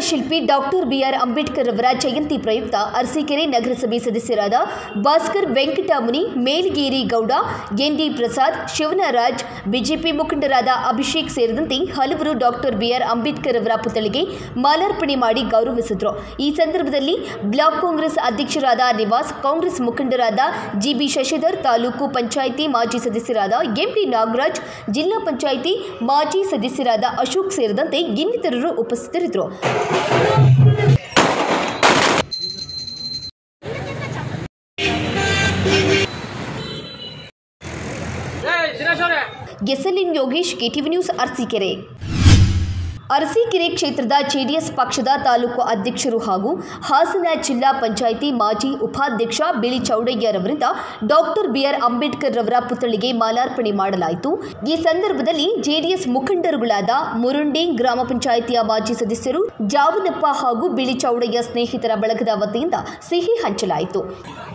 ಶಿಲ್ಪಿ doctor BR Ambedkar ಅವರ ಜಯಂತಿ ಪ್ರಯುಕ್ತ ಅರಸೀಕೆರೆ ನಗರಸಭೆ ಸದಸ್ಯರಾದ ಭಾಸ್ಕರ್ ವೆಂಕಟಮುನಿ ಮೇಲ್ಗೇರಿ ಗೌಡ ಎನ್ಡಿ ಪ್ರಸಾದ್ ಶಿವನರಾಜ್ ಬಿಜೆಪಿ ಮುಖಂಡರಾದ ಅಭಿಷೇಕ್ ಸೇರಿದಂತೆ ಹಲವರು ಡಾಕ್ಟರ್ ಬಿಆರ್ ಅಂಬೇಡ್ಕರ್ ಅವರ ಪುತ್ಥಳಿಗೆ ಮಾಲಾರ್ಪಣೆ ಮಾಡಿ ಗೌರವಿಸಿದರು ಈ ಸಂದರ್ಭದಲ್ಲಿ ಬ್ಲಾಕ್ ಕಾಂಗ್ರೆಸ್ ಅಧ್ಯಕ್ಷರಾದ ನಿವಾಸ್ ಕಾಂಗ್ರೆಸ್ ಮುಖಂಡರಾದ ಜಿಬಿ ಶಶಿಧರ್ ತಾಲೂಕು ಪಂಚಾಯಿತಿ ಮಾಜಿ ಸದಸ್ಯರಾದ ಎಂಪಿ ನಾಗರಾಜ್ ಜಿಲ್ಲಾ ಪಂಚಾಯಿತಿ ಮಾಜಿ ಸದಸ್ಯರಾದ ಅಶೋಕ್ ಸೇರಿದಂತೆ ಇನ್ನಿತರರು ಉಪಸ್ಥಿತರಿದ್ದರು SLN Yogesh KTV news Arsikere Arsikere ಕ್ಷೇತ್ರದ ಜೆಡಿಎಸ್ ಪಕ್ಷದ ತಾಲೂಕು ಅಧ್ಯಕ್ಷರು ಹಾಗೂ ಹಾಸನ ಜಿಲ್ಲಾ ಪಂಚಾಯಿತಿ ಮಾಜಿ ಉಪಾಧ್ಯಕ್ಷ ಬಿಳಿ ಚೌಡಯ್ಯರವರಿಂದ ಡಾಕ್ಟರ್ ಬಿಆರ್ ಅಂಬೇಡ್ಕರ್ ರವರ ಪುತ್ಥಳಿಗೆ ಮಾಲಾರ್ಪಣೆ ಮಾಡಲಾಯಿತು ಈ ಸಂದರ್ಭದಲ್ಲಿ ಜೆಡಿಎಸ್ ಮುಖಂಡರುಗಳಾದ ಮುರುಂಡಿ ಗ್ರಾಮ ಪಂಚಾಯಿತಿಯ ಮಾಜಿ ಸದಸ್ಯರು ಜಾವನಪ್ಪ ಹಾಗೂ ಬಿಳಿ ಚೌಡಯ್ಯ ಸ್ನೇಹಿತರ ಬಳಗದ ವತಿಯಿಂದ ಸಿಹಿ ಹಂಚಲಾಯಿತು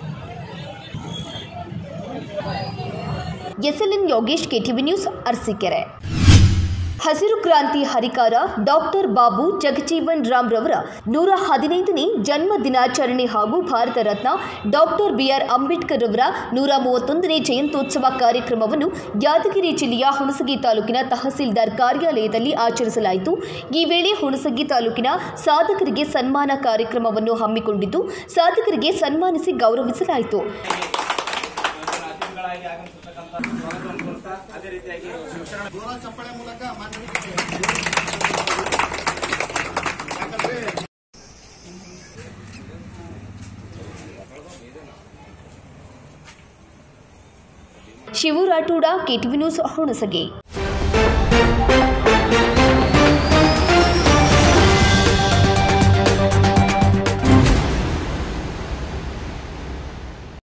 SLN Yogesh KTV news Arsikere ಹಸಿರು ಕ್ರಾಂತಿ ಹರಿಕಾರ ಡಾಕ್ಟರ್ ಬಾಬು ಜಗಜೀವನ್ ರಾಮ್ ರವರ ನೂರ ಹದಿನೈದನೇ ಜನ್ಮ ದಿನಾಚರಣೆ ಹಾಗೂ ಭಾರತ ರತ್ನ ಡಾಕ್ಟರ್ ಬಿಆರ್ ಅಂಬೇಡ್ಕರ್ ರವರ ನೂರ ಮೂವತ್ತೊಂದನೇ ಜಯಂತ್ಯೋತ್ಸವ ಕಾರ್ಯಕ್ರಮವನ್ನು ಯಾದಗಿರಿ ಜಿಲ್ಲೆಯ ಹುಣಸಗಿ ತಾಲೂಕಿನ ತಹಸೀಲ್ದಾರ್ ಕಾರ್ಯಾಲಯದಲ್ಲಿ ಆಚರಿಸಲಾಯಿತು ಈ ವೇಳೆ ಹುಣಸಗಿ ತಾಲೂಕಿನ ಸಾಧಕರಿಗೆ ಸನ್ಮಾನ ಕಾರ್ಯಕ್ರಮವನ್ನು ಹಮ್ಮಿಕೊಂಡಿದ್ದು ಸಾಧಕರಿಗೆ ಸನ್ಮಾನಿಸಿ ಗೌರವಿಸಲಾಯಿತು ಅತಿಥಿಗಳಾಗಿ ಆಗಮಿಸಿರ್ತಕ್ಕಂಥ ಸ್ವಾಗತವನ್ನು ಕೋರ್ತಾ ಅದೇ ರೀತಿಯಾಗಿ ಶಿಕ್ಷಣ ಶಿವು ರಾಠೋಡ ಕೆಟಿವಿ ನ್ಯೂಸ್ ಹುಣಸಗಿ